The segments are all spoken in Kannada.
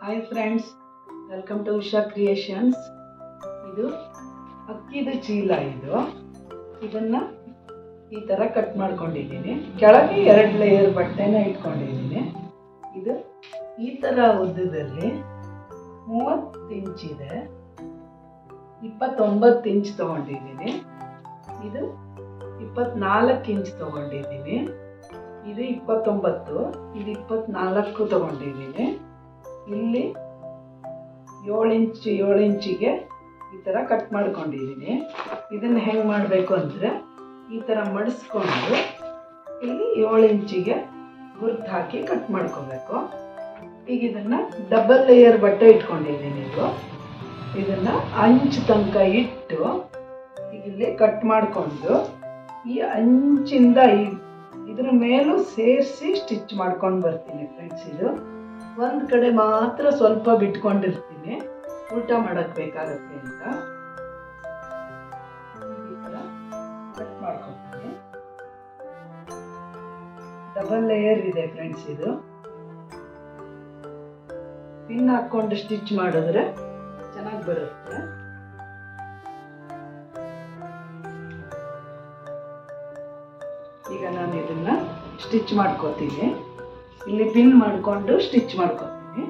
hi friends welcome to Usha creations ಇದು ಅಕ್ಕಿದ ಚೀಲ ಇದು ಇದನ್ನ ಈ ಥರ ಕಟ್ ಮಾಡ್ಕೊಂಡಿದ್ದೀನಿ ಕೆಳಗೆ ಎರಡು ಲೇಯರ್ ಬಟ್ಟೆನ ಇಟ್ಕೊಂಡಿದ್ದೀನಿ ಇದು ಈ ಥರ ಉದ್ದದಲ್ಲಿ ಮೂವತ್ತು ಇಂಚಿದೆ ಇಪ್ಪತ್ತೊಂಬತ್ತು ಇಂಚ್ ತಗೊಂಡಿದ್ದೀನಿ ಇದು ಇಪ್ಪತ್ನಾಲ್ಕು ಇಂಚ್ ತಗೊಂಡಿದ್ದೀನಿ ಇದು ಇಪ್ಪತ್ತೊಂಬತ್ತು ಇದು ಇಪ್ಪತ್ನಾಲ್ಕು ತಗೊಂಡಿದ್ದೀನಿ ಇಲ್ಲಿ ಏಳು ಇಂಚ್ ಏಳು ಇಂಚಿಗೆ ಈ ಥರ ಕಟ್ ಮಾಡ್ಕೊಂಡಿದ್ದೀನಿ ಇದನ್ನು ಹೆಂಗೆ ಮಾಡಬೇಕು ಅಂದರೆ ಈ ಥರ ಮಡಿಸ್ಕೊಂಡು ಇಲ್ಲಿ ಏಳು ಇಂಚಿಗೆ ಗುರ್ತು ಹಾಕಿ ಕಟ್ ಮಾಡ್ಕೋಬೇಕು ಈಗ ಇದನ್ನು ಡಬಲ್ ಲೇಯರ್ ಬಟ್ಟೆ ಇಟ್ಕೊಂಡಿದ್ದೀನಿ ಇದು ಇದನ್ನು ಅಂಚು ತನಕ ಇಟ್ಟು ಈಗ ಇಲ್ಲಿ ಕಟ್ ಮಾಡಿಕೊಂಡು ಈ ಅಂಚಿಂದ ಈ ಇದ್ರ ಮೇಲೂ ಸೇರಿಸಿ ಸ್ಟಿಚ್ ಮಾಡ್ಕೊಂಡು ಬರ್ತೀನಿ ಫ್ರೆಂಡ್ಸ್ ಇದು ಒಂದು ಕಡೆ ಮಾತ್ರ ಸ್ವಲ್ಪ ಬಿಟ್ಕೊಂಡಿರ್ತೀನಿ ಊಟ ಮಾಡಕ್ ಬೇಕಾಗತ್ತೆ ಅಂತ ಈ ಥರ ಕಟ್ ಮಾಡ್ಕೊತೀನಿ ಡಬಲ್ ಲೇಯರ್ ಇದೆ ಫ್ರೆಂಡ್ಸ್ ಇದು ಪಿನ್ ಹಾಕೊಂಡು ಸ್ಟಿಚ್ ಮಾಡಿದ್ರೆ ಚೆನ್ನಾಗಿ ಬರುತ್ತೆ ಈಗ ನಾನು ಇದನ್ನ ಸ್ಟಿಚ್ ಮಾಡ್ಕೋತೀನಿ ಇಲ್ಲಿ ಪಿನ್ ಮಾಡಿಕೊಂಡು ಸ್ಟಿಚ್ ಮಾಡ್ಕೋತೀನಿ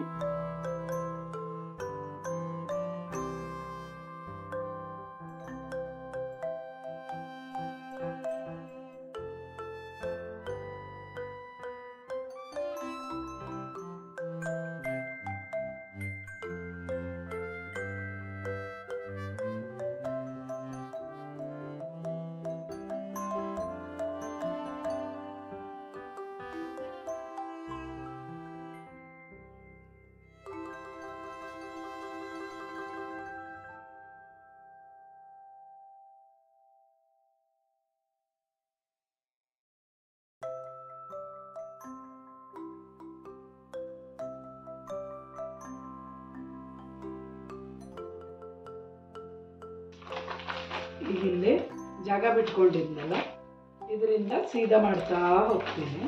ಈಗ ಇಲ್ಲಿ ಜಾಗ ಬಿಟ್ಕೊಂಡಿದ್ನಲ್ಲ ಇದರಿಂದ ಸೀದಾ ಮಾಡ್ತಾ ಹೋಗ್ತೀನಿ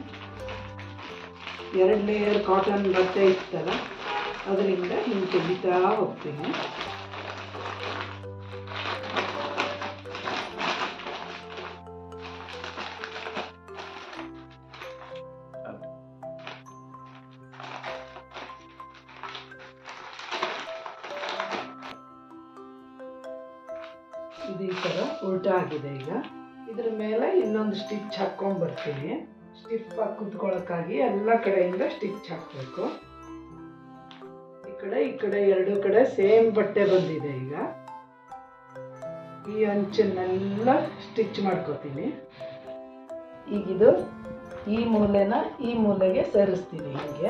ಎರಡು ಲೇಯರ್ ಕಾಟನ್ ಬಟ್ಟೆ ಇತ್ತಲ್ಲ ಅದರಿಂದ ಹಿಂಗೆ ತೆಗಿತಾ ಹೋಗ್ತೀನಿ ಇದು ಈ ಥರ ಉಲ್ಟಾ ಆಗಿದೆ ಈಗ ಇದ್ರ ಮೇಲೆ ಇನ್ನೊಂದು ಸ್ಟಿಚ್ ಹಾಕ್ಕೊಂಡು ಬರ್ತೀನಿ ಸ್ಟಿಫ್ ಆಗಿ ಕುತ್ಕೊಳ್ಳೋಕ್ಕಾಗಿ ಎಲ್ಲ ಕಡೆಯಿಂದ ಸ್ಟಿಚ್ ಹಾಕಬೇಕು ಈ ಕಡೆ ಈ ಕಡೆ ಎರಡು ಕಡೆ ಸೇಮ್ ಬಟ್ಟೆ ಬಂದಿದೆ ಈಗ ಈ ಅಂಚನ್ನೆಲ್ಲ ಸ್ಟಿಚ್ ಮಾಡ್ಕೋತೀನಿ ಈಗಿದು ಈ ಮೂಲೆನ ಈ ಮೂಲೆಗೆ ಸೇರಿಸ್ತೀನಿ ಹೀಗೆ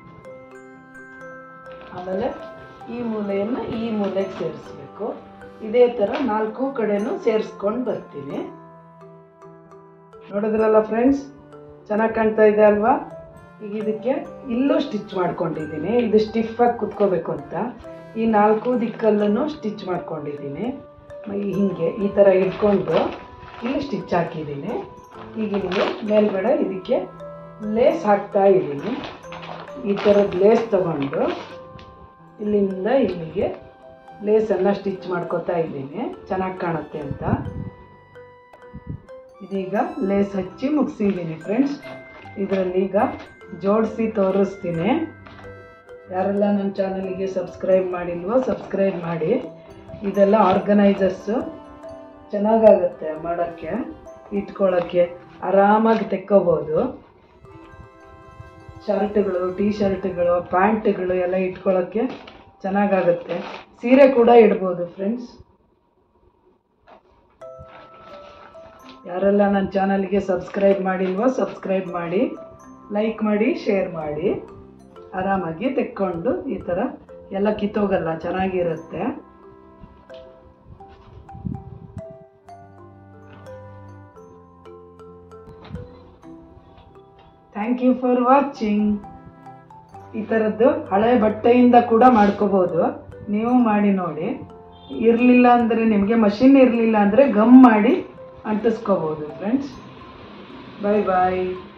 ಆಮೇಲೆ ಈ ಮೂಲೆಯನ್ನು ಈ ಮೂಲೆಗೆ ಸೇರಿಸ್ಬೇಕು ಇದೇ ಥರ ನಾಲ್ಕು ಕಡೆನೂ ಸೇರಿಸ್ಕೊಂಡು ಬರ್ತೀನಿ ನೋಡಿದ್ರಲ್ಲ ಫ್ರೆಂಡ್ಸ್ ಚೆನ್ನಾಗಿ ಕಾಣ್ತಾ ಇದೆ ಅಲ್ವಾ ಈಗ ಇದಕ್ಕೆ ಇಲ್ಲೂ ಸ್ಟಿಚ್ ಮಾಡ್ಕೊಂಡಿದ್ದೀನಿ ಇದು ಸ್ಟಿಫ್ ಆಗಿ ಕುತ್ಕೋಬೇಕು ಅಂತ ಈ ನಾಲ್ಕು ದಿಕ್ಕಲ್ಲೂ ಸ್ಟಿಚ್ ಮಾಡ್ಕೊಂಡಿದ್ದೀನಿ ಈ ಹಿಂಗೆ ಈ ಥರ ಇಟ್ಕೊಂಡು ಇಲ್ಲಿ ಸ್ಟಿಚ್ ಹಾಕಿದ್ದೀನಿ ಈಗ ಇಲ್ಲಿ ಮೇಲ್ಗಡೆ ಇದಕ್ಕೆ ಲೇಸ್ ಹಾಕ್ತಾ ಇದ್ದೀನಿ ಈ ಥರದ್ದು ಲೇಸ್ ತಗೊಂಡು ಇಲ್ಲಿಂದ ಇಲ್ಲಿಗೆ ಲೇಸನ್ನು ಸ್ಟಿಚ್ ಮಾಡ್ಕೋತಾ ಇದ್ದೀನಿ ಚೆನ್ನಾಗಿ ಕಾಣುತ್ತೆ ಅಂತ ಇದೀಗ ಲೇಸ್ ಹಚ್ಚಿ ಮುಗಿಸಿದ್ದೀನಿ ಫ್ರೆಂಡ್ಸ್ ಇದರಲ್ಲಿ ಈಗ ಜೋಡಿಸಿ ತೋರಿಸ್ತೀನಿ ಯಾರೆಲ್ಲ ನನ್ನ ಚಾನಲಿಗೆ ಸಬ್ಸ್ಕ್ರೈಬ್ ಮಾಡಿಲ್ವೋ ಸಬ್ಸ್ಕ್ರೈಬ್ ಮಾಡಿ ಇದೆಲ್ಲ ಆರ್ಗನೈಸರ್ಸು ಚೆನ್ನಾಗಾಗುತ್ತೆ ಮಾಡೋಕ್ಕೆ ಇಟ್ಕೊಳ್ಳೋಕ್ಕೆ ಆರಾಮಾಗಿ ತೆಕ್ಕೋಬೋದು ಶರ್ಟ್ಗಳು ಟೀ ಶರ್ಟ್ಗಳು ಪ್ಯಾಂಟ್ಗಳು ಎಲ್ಲ ಇಟ್ಕೊಳ್ಳೋಕ್ಕೆ ಚೆನ್ನಾಗಾಗುತ್ತೆ ಸೀರೆ ಕೂಡ ಇಡ್ಬೋದು ಫ್ರೆಂಡ್ಸ್ ಯಾರೆಲ್ಲ ನನ್ನ ಚಾನಲ್ಗೆ ಸಬ್ಸ್ಕ್ರೈಬ್ ಮಾಡಿಲ್ವೋ ಸಬ್ಸ್ಕ್ರೈಬ್ ಮಾಡಿ ಲೈಕ್ ಮಾಡಿ ಶೇರ್ ಮಾಡಿ ಆರಾಮಾಗಿ ತೆಕ್ಕೊಂಡು ಈ ಥರ ಎಲ್ಲ ಕಿತ್ತೋಗಲ್ಲ ಚೆನ್ನಾಗಿರುತ್ತೆ ಥ್ಯಾಂಕ್ ಯು ಫಾರ್ ವಾಚಿಂಗ್ ಈ ಥರದ್ದು ಹಳೆ ಬಟ್ಟೆಯಿಂದ ಕೂಡ ಮಾಡ್ಕೋಬೋದು ನೀವು ಮಾಡಿ ನೋಡಿ ಇರಲಿಲ್ಲ ಅಂದರೆ ನಿಮಗೆ ಮಷಿನ್ ಇರಲಿಲ್ಲ ಅಂದರೆ ಗಮ್ ಮಾಡಿ ಅಂಟಿಸ್ಕೋಬೋದು ಫ್ರೆಂಡ್ಸ್ ಬಾಯ್ ಬಾಯ್